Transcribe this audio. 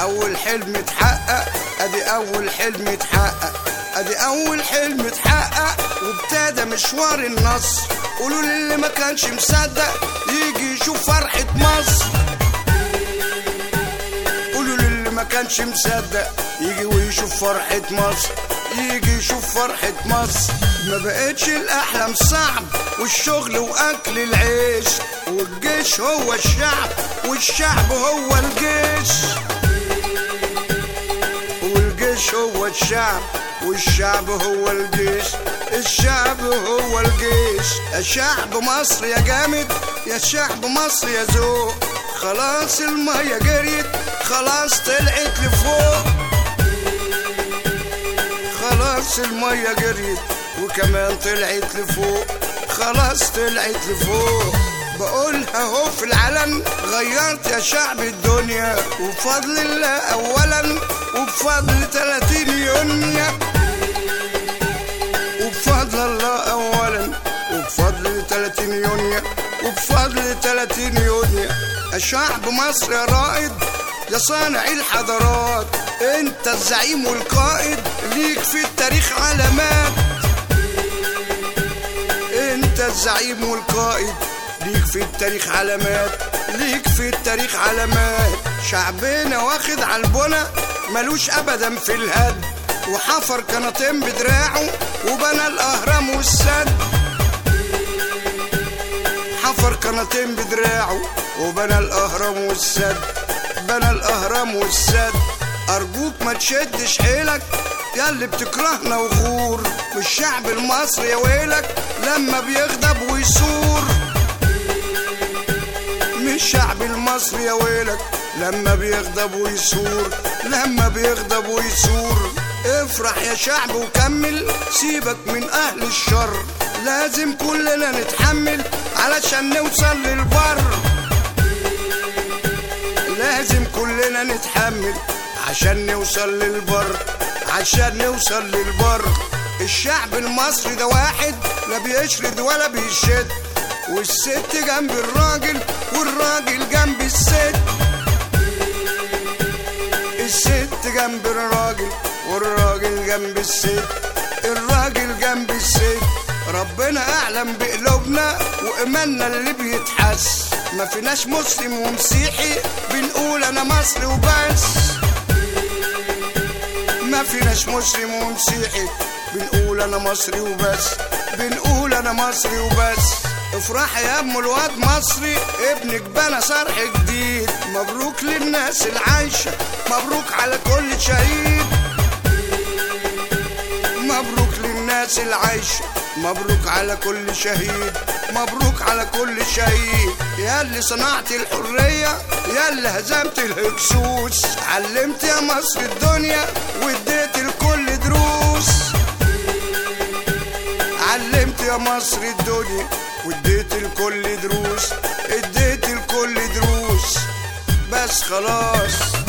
اول حلم اتحقق ادي اول حلم اتحقق ادي اول حلم اتحقق وابتدى مشوار النصر قولوا للي ما كانش مصدق يجي يشوف فرحة مصر قولوا للي ما كانش مصدق يجي ويشوف فرحة مصر يجي يشوف فرحة مصر ما بقتش الأحلام صعب والشغل وأكل العيش والجيش هو الشعب والشعب هو الجيش والجيش هو الشعب والشعب هو الجيش الشعب هو الجيش يا شعب مصر يا جامد يا شعب مصر يا ذوق خلاص المية جريت خلاص طلعت لفوق خلاص المية جريت وكمان طلعت لفوق خلاص طلعت لفوق بقولها اهو في العلن غيرت يا شعب الدنيا وبفضل الله اولا وبفضل 30 يونيو وبفضل الله اولا وبفضل 30 يونيو وبفضل 30 يونيو يا شعب مصر يا رائد يا صانع الحضارات انت الزعيم والقائد ليك في التاريخ علامات انت الزعيم والقائد ليك في التاريخ علامات ليك في التاريخ علامات شعبنا واخد على البنا ملوش ابدا في الهد وحفر قناطين بدراعه وبنى الاهرام والسد حفر قناطين بدراعه وبنى الاهرام والسد بنى الاهرام والسد ارجوك ما تشدش حيلك يا اللي بتكرهنا وغور والشعب المصري يا ويلك لما بيغضب ويثور مش الشعب المصري يا ويلك لما بيغضب ويثور لما بيغضب ويثور افرح يا شعب وكمل سيبك من اهل الشر لازم كلنا نتحمل علشان نوصل للبر لازم كلنا نتحمل عشان نوصل للبر عشان نوصل للبر الشعب المصري ده واحد لا بيشرد ولا بيشد والست جنب الراجل والراجل جنب الست الست جنب الراجل والراجل جنب الست الراجل جنب الست ربنا اعلم بقلوبنا وايماننا اللي بيتحس ما فيناش مسلم ومسيحي بنقول انا مصري وبس ما فيناش مسلم ومسيحي بنقول انا مصري وبس بنقول انا مصري وبس افرح يا ام الواد مصري ابنك بنى صرح جديد مبروك للناس العايشة مبروك على كل شهيد مبروك للناس العايشة مبروك على كل شهيد مبروك على كل شهيد يا اللي صنعت الحرية يا اللي هزمت الهكسوس علمت يا مصر الدنيا واديت الكل دروس علمت يا مصر الدنيا واديت الكل دروس اديت الكل دروس بس خلاص